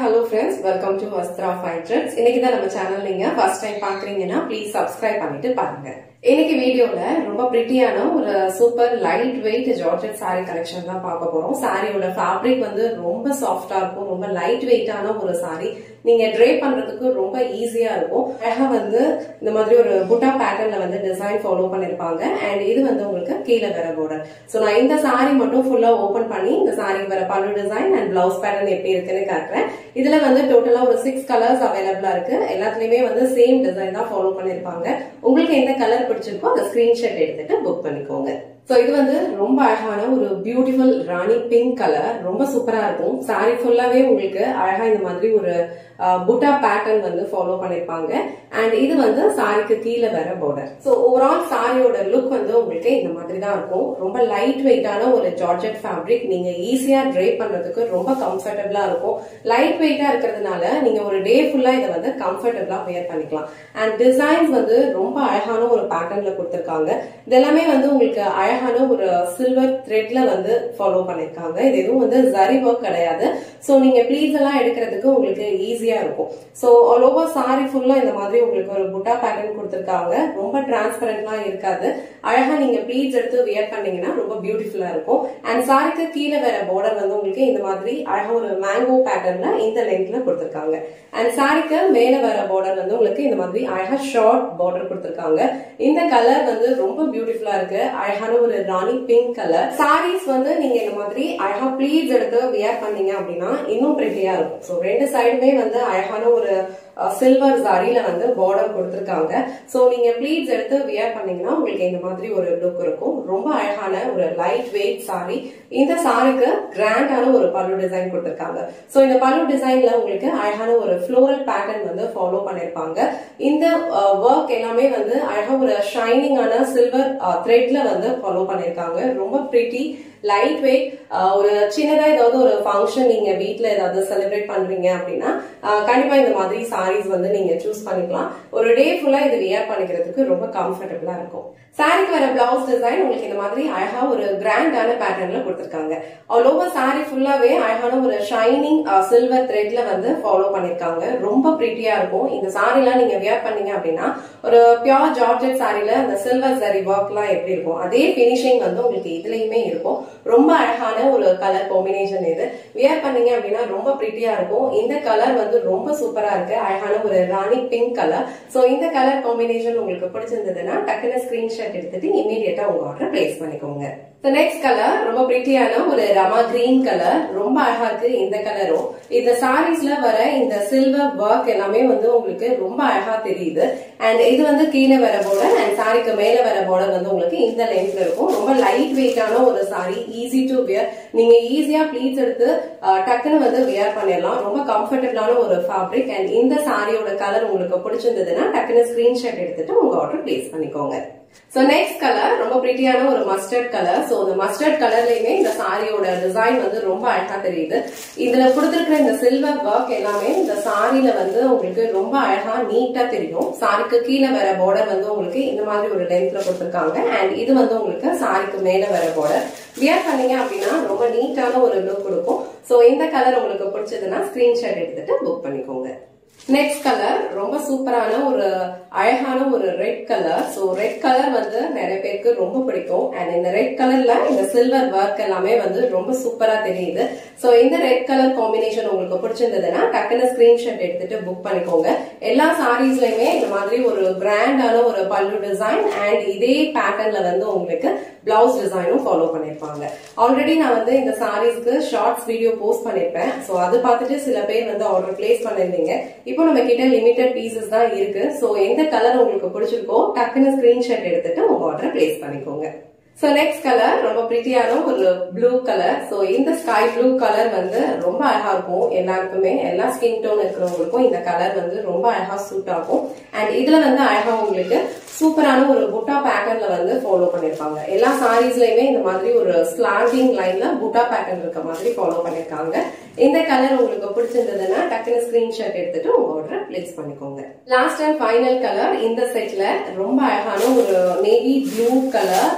hello friends welcome to Vastra five trends இன்னைக்கு தான் நம்ம சேனல் நீங்க ஃபர்ஸ்ட் டைம் பாக்குறீங்கன்னா ப்ளீஸ் சப்ஸ்கிரைப் பண்ணிட்டு பாருங்க இன்னைக்கு வீடியோல ரொம்ப பிரிட்டியான ஒரு super light weight georgette sari collection தான் பார்க்க போறோம் சாரியோட ஃபேப்ரிக் வந்து ரொம்ப சாஃப்டா இருக்கும் ரொம்ப லைட் வெயிட்டான ஒரு சாரி நீங்க ட்ரே பண்றதுக்கு ரொம்ப ஈஸியா இருக்கும் அழகா வந்து இந்த மாதிரி ஒரு புட்டா பேட்டர்ன்ல வந்து டிசைன் ஃபாலோ பண்ணிருப்பாங்க அண்ட் இது வந்து உங்களுக்கு கீழே வர border சோ நான் இந்த சாரி மட்டும் ஃபுல்லா ஓபன் பண்ணி இந்த சாரி வர பல்லு டிசைன் அண்ட் பிளவுஸ் பேட்டர்ன் எப்படி இருக்குன்னு காட்டுறேன் இதுல வந்து டோட்டலா ஒரு சிக்ஸ் கலர்ஸ் அவைலபிளா இருக்கு எல்லாத்துலயுமே வந்து சேம் டிசைன் தான் ஃபாலோ பண்ணிருப்பாங்க உங்களுக்கு எந்த கலர் பிடிச்சிருக்கோ அந்த ஸ்கிரீன்ஷாட் எடுத்துட்டு புக் பண்ணிக்கோங்க சோ இது வந்து ரொம்ப அழகான ஒரு பியூட்டிஃபுல் ராணி பிங்க் கலர் ரொம்ப சூப்பரா இருக்கும் சாரி ஃபுல்லாவே உங்களுக்கு அழகா இந்த மாதிரி ஒரு புட்டா பேட்டர்ன் வந்து ஃபாலோ பண்ணிருப்பாங்க அண்ட் இது வந்து சாரிக்கு கீழே வர பார்டர் சோ ஓவரால் சாரியோட லுக் வந்து உங்களுக்கு இந்த மாதிரி தான் இருக்கும் ரொம்ப லைட் வெயிட்டான ஒரு ஜார்ஜெட் ஃபேப்ரிக் நீங்க ஈஸியா ட்ரை பண்றதுக்கு ரொம்ப கம்ஃபர்டபுளா இருக்கும் லைட் வெயிட்டா இருக்கிறதுனால நீங்க ஒரு டே ஃபுல்லா இதை வந்து கம்ஃபர்டபுளா வேர் பண்ணிக்கலாம் அண்ட் டிசைன்ஸ் வந்து ரொம்ப அழகான ஒரு பேட்டர்ன்ல கொடுத்திருக்காங்க இதெல்லாமே வந்து உங்களுக்கு அழகான ஒரு சில்வர் த்ரெட்ல வந்து ஃபாலோ பண்ணிருக்காங்க இது எதுவும் வந்து ஜரி ஒர்க் கிடையாது சோ நீங்க ப்ளீஸ் எல்லாம் எடுக்கிறதுக்கு உங்களுக்கு ஈஸியா இருக்கும் சோ ஆல் ஓவர் சாரி ஃபுல்லா இந்த மாதிரி உங்களுக்கு ஒரு புட்டா பேட்டர்ன் கொடுத்திருக்காங்க ரொம்ப டிரான்ஸ்பரண்ட்லாம் இருக்காது அழகா நீங்க ப்ளீட்ஸ் எடுத்து வியர் பண்ணீங்கன்னா ரொம்ப பியூட்டிஃபுல்லா இருக்கும் அண்ட் சாரிக்கு கீழே வர பார்டர் வந்து உங்களுக்கு இந்த மாதிரி அழகா ஒரு மேங்கோ பேட்டர்ன்ல இந்த லென்த்ல கொடுத்திருக்காங்க அண்ட் சாரிக்கு மேல வர பார்டர் வந்து உங்களுக்கு இந்த மாதிரி அழகா ஷார்ட் பார்டர் கொடுத்திருக்காங்க இந்த கலர் வந்து ரொம்ப பியூட்டிஃபுல்லா இருக்கு அழகான ஒரு ராணி பிங்க் கலர் சாரீஸ் வந்து நீங்க இந்த மாதிரி அழகா ப்ளீட்ஸ் எடுத்து வியர் பண்ணீங்க அப்படின்னா இன்னும் பிரிட்டியா இருக்கும் ஸோ ரெண்டு சைடுமே வந்து அழகான ஒரு சில்வர் சாரியில வந்து பார்டர் கொடுத்திருக்காங்க சோ நீங்க ப்ளீட்ஸ் எடுத்து வியர் பண்ணீங்கன்னா உங்களுக்கு இந்த மாதிரி ஒரு லுக் இருக்கும் ரொம்ப அழகான ஒரு லைட் வெயிட் சாரி இந்த சாரிக்கு கிராண்டான ஒரு பல்லு டிசைன் கொடுத்திருக்காங்க சோ இந்த பல்லு டிசைன்ல உங்களுக்கு அழகான ஒரு ஃப்ளோரல் பேட்டர்ன் வந்து ஃபாலோ பண்ணிருப்பாங்க இந்த ஒர்க் எல்லாமே வந்து அழகா ஒரு ஷைனிங்கான சில்வர் த்ரெட்ல வந்து ஃபாலோ பண்ணிருக்காங்க ரொம்ப பிரிட்டி லைட் வெயிட் ஒரு சின்னதா ஏதாவது ஒரு ஃபங்க்ஷன் நீங்க வீட்ல ஏதாவது செலிப்ரேட் பண்றீங்க அப்படின்னா கண்டிப்பா இந்த மாதிரி சாரீஸ் வந்து நீங்க சூஸ் பண்ணிக்கலாம் ஒரு டே ஃபுல்லா இது வியர் பண்ணிக்கிறதுக்கு ரொம்ப கம்ஃபர்டபுளா இருக்கும் சாரிக்கு வர பிளவுஸ் டிசைன் உங்களுக்கு இந்த மாதிரி அழகா ஒரு கிராண்டான பேட்டர்ன்ல கொடுத்திருக்காங்க ஆல் ஓவர் சாரி ஃபுல்லாவே அழகான ஒரு ஷைனிங் சில்வர் த்ரெட்ல வந்து ஃபாலோ பண்ணிருக்காங்க ரொம்ப பிரிட்டியா இருக்கும் இந்த சாரி எல்லாம் நீங்க வியர் பண்ணீங்க அப்படின்னா ஒரு பியோர் ஜார்ஜெட் சாரில அந்த சில்வர் சரி ஒர்க் எல்லாம் எப்படி இருக்கும் அதே பினிஷிங் வந்து உங்களுக்கு இதுலயுமே இருக்கும் ரொம்ப அழகான ஒரு கலர் காம்பினேஷன் இது வியர் பண்ணீங்க அப்படின்னா ரொம்ப பிரிட்டியா இருக்கும் இந்த கலர் வந்து ரொம்ப சூப்பரா இருக்கு அழகான ஒரு ராணி பிங்க் கலர் சோ இந்த கலர் காம்பினேஷன் உங்களுக்கு பிடிச்சிருந்ததுன்னா டக்குனு ஸ்கிரீன்ஷாட் எடுத்துட்டு இமீடியட்டா உங்க ஆர்டர் பிளேஸ் பண்ணிக்கோங்க நெக்ஸ்ட் கலர் ரொம்ப பிரிட்டியான ஒரு ரமா கிரீன் கலர் ரொம்ப அழகா இருக்கு இந்த கலரும் இந்த சாரீஸ்ல வர இந்த சில்வர் ஒர்க் எல்லாமே வந்து உங்களுக்கு ரொம்ப அழகா தெரியுது அண்ட் இது வந்து கீழே வர பார்டர் அண்ட் சாரிக்கு மேல வர பார்டர் வந்து உங்களுக்கு இந்த லென்த்ல இருக்கும் ரொம்ப லைட் வெயிட்டான ஒரு சாரி ஈஸி டு வியர் நீங்க ஈஸியா ப்ளீட்ஸ் எடுத்து டக்குன்னு வந்து வியர் பண்ணிடலாம் ரொம்ப கம்ஃபர்டபுளான ஒரு ஃபேப்ரிக் அண்ட் இந்த சாரியோட கலர் உங்களுக்கு பிடிச்சிருந்ததுன்னா டக்குன்னு ஸ்கிரீன்ஷாட் எடுத்துட்டு உங்க ஆர்டர் பிளேஸ் பண்ணிக்கோங்க சோ நெக்ஸ்ட் கலர் ரொம்ப பிரிட்டியான ஒரு மஸ்டர்ட் கலர் சோ இந்த மஸ்டர்ட் கலர்லயுமே இந்த சாரியோட டிசைன் வந்து ரொம்ப அழகா தெரியுது இதுல கொடுத்திருக்கிற இந்த சில்வர் ஒர்க் எல்லாமே இந்த சாரியில வந்து உங்களுக்கு ரொம்ப அழகா நீட்டா தெரியும் சாரிக்கு கீழே வர பார்டர் வந்து உங்களுக்கு இந்த மாதிரி ஒரு லென்த்ல கொடுத்திருக்காங்க அண்ட் இது வந்து உங்களுக்கு சாரிக்கு மேல வர பார்டர் வியர் பண்ணீங்க அப்படின்னா ரொம்ப நீட்டான ஒரு லுக் கொடுக்கும் சோ இந்த கலர் உங்களுக்கு பிடிச்சதுன்னா ஸ்கிரீன்ஷாட் எடுத்துட்டு புக் பண்ணிக்கோங்க நெக்ஸ்ட் கலர் ரொம்ப சூப்பரான ஒரு அழகான ஒரு red colour so red colour வந்து நிறைய பேருக்கு ரொம்ப பிடிக்கும் அண்ட் இந்த ரெட் கலர்ல இந்த சில்வர் ஒர்க் எல்லாமே வந்து ரொம்ப சூப்பரா தெரியுது சோ இந்த ரெட் கலர் காம்பினேஷன் உங்களுக்கு பிடிச்சிருந்ததுன்னா டக்குனு ஸ்கிரீன்ஷாட் எடுத்துட்டு புக் பண்ணிக்கோங்க எல்லா சாரீஸ்லயுமே இந்த மாதிரி ஒரு கிராண்டான ஒரு பல்லு டிசைன் அண்ட் இதே பேட்டர்ன்ல வந்து உங்களுக்கு பிளவுஸ் டிசைனும் ஃபாலோ பண்ணிருப்பாங்க ஆல்ரெடி நான் வந்து இந்த சாரீஸ்க்கு ஷார்ட்ஸ் வீடியோ போஸ்ட் பண்ணிருப்பேன் சோ அது பார்த்துட்டு சில பேர் வந்து ஆர்டர் பிளேஸ் பண்ணிருந்தீங்க இப்போ நம்ம கிட்ட லிமிடெட் பீசஸ் தான் இருக்கு சோ எந்த கலர் உங்களுக்கு பிடிச்சிருக்கோ டக்குன்னு ஸ்கிரீன்ஷாட் எடுத்துட்டு உங்க ஆர்டர் பிளேஸ் பண்ணிக்கோங்க சோ நெக்ஸ்ட் கலர் ரொம்ப பிரிட்டியான ஒரு ப்ளூ கலர் சோ இந்த ஸ்கை ப்ளூ கலர் வந்து ரொம்ப அழகா இருக்கும் எல்லாருக்குமே எல்லா ஸ்கின் டோன் இருக்கிறவங்களுக்கும் இந்த கலர் வந்து ரொம்ப அழகா சூட் ஆகும் அண்ட் இதுல வந்து அழகா உங்களுக்கு சூப்பரான ஒரு புட்டா பேட்டர்ன்ல வந்து ஃபாலோ பண்ணிருப்பாங்க எல்லா சாரீஸ்லயுமே இந்த மாதிரி ஒரு ஸ்லாண்டிங் லைன்ல புட்டா பேட்டர்ன் இருக்க மாதிரி ஃபாலோ பண்ணிருக்காங்க இந்த கலர் உங்களுக்கு பிடிச்சிருந்ததுன்னா டக்குனு ஸ்கிரீன்ஷாட் எடுத்துட்டு உங்க ஆர்டர் பிளேஸ் பண்ணிக்கோங்க லாஸ்ட் அண்ட் ஃபைனல் கலர் இந்த செட்ல ரொம்ப அழகான ஒரு நேவி ப்ளூ கலர்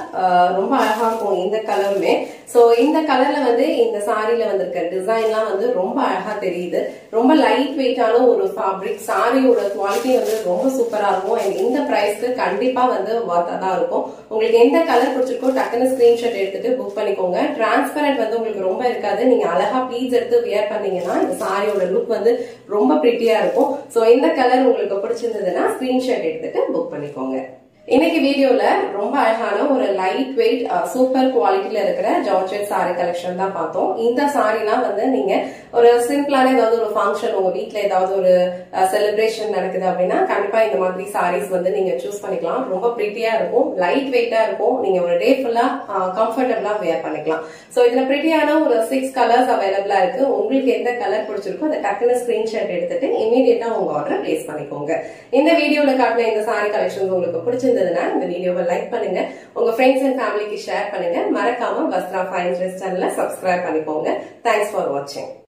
ரொம்ப அழகா இருக்கும் இந்த கலருமே சோ இந்த கலர்ல வந்து இந்த சாரில வந்திருக்க டிசைன்லாம் வந்து ரொம்ப அழகா தெரியுது ரொம்ப லைட் வெயிட்டான ஒரு ஃபேப்ரிக் சாரியோட குவாலிட்டி வந்து ரொம்ப சூப்பரா இருக்கும் அண்ட் இந்த பிரைஸ்க்கு கண்டிப்பா வந்து ஒர்த்தா தான் இருக்கும் உங்களுக்கு எந்த கலர் பிடிச்சிருக்கோ டக்குன்னு ஸ்கிரீன்ஷாட் எடுத்துட்டு புக் பண்ணிக்கோங்க டிரான்ஸ்பரண்ட் வந்து உங்களுக்கு ரொம்ப இருக்காது நீங்க அழகா ப்ளீஸ் எடுத்து வியர் பண்ணீங்கன்னா இந்த சாரியோட லுக் வந்து ரொம்ப பிரிட்டியா இருக்கும் சோ இந்த கலர் உங்களுக்கு பிடிச்சிருந்ததுன்னா ஸ்கிரீன்ஷாட் எடுத்துட்டு புக் பண்ணிக்கோங்க இன்னைக்கு வீடியோல ரொம்ப அழகான ஒரு லைட் வெயிட் சூப்பர் குவாலிட்டியில இருக்கிற ஜார்ஜெட் சாரி கலெக்ஷன் தான் பார்த்தோம் இந்த சாரிலாம் வந்து நீங்க ஒரு சிம்பிளான ஏதாவது ஒரு ஃபங்க்ஷன் உங்க வீட்ல ஏதாவது ஒரு செலிப்ரேஷன் நடக்குது அப்படின்னா கண்டிப்பா இந்த மாதிரி சாரீஸ் வந்து நீங்க சூஸ் பண்ணிக்கலாம் ரொம்ப பிரிட்டியா இருக்கும் லைட் வெயிட்டா இருக்கும் நீங்க ஒரு டே ஃபுல்லா கம்ஃபர்டபுளா வேர் பண்ணிக்கலாம் சோ இதுல பிரிட்டியான ஒரு சிக்ஸ் கலர்ஸ் அவைலபிளா இருக்கு உங்களுக்கு எந்த கலர் பிடிச்சிருக்கோ அதை டக்குன்னு ஸ்கிரீன்ஷாட் எடுத்துட்டு இமீடியட்டா உங்க ஆர்டர் பிளேஸ் பண்ணிக்கோங்க இந்த வீடியோல காட்டின இந்த சாரி கலெக்ஷன் உங்களுக்கு பிடிச்சிருந்ததுன்னா இந்த வீடியோவை லைக் பண்ணுங்க உங்க ஃப்ரெண்ட்ஸ் அண்ட் ஃபேமிலிக்கு ஷேர் பண்ணுங்க மறக்காம வஸ்த்ரா ஃபைன் சேனலை சப்ஸ்கிரைப் பண்ணிக்கோங்க தேங்க்ஸ் ஃபார் வாட்சிங்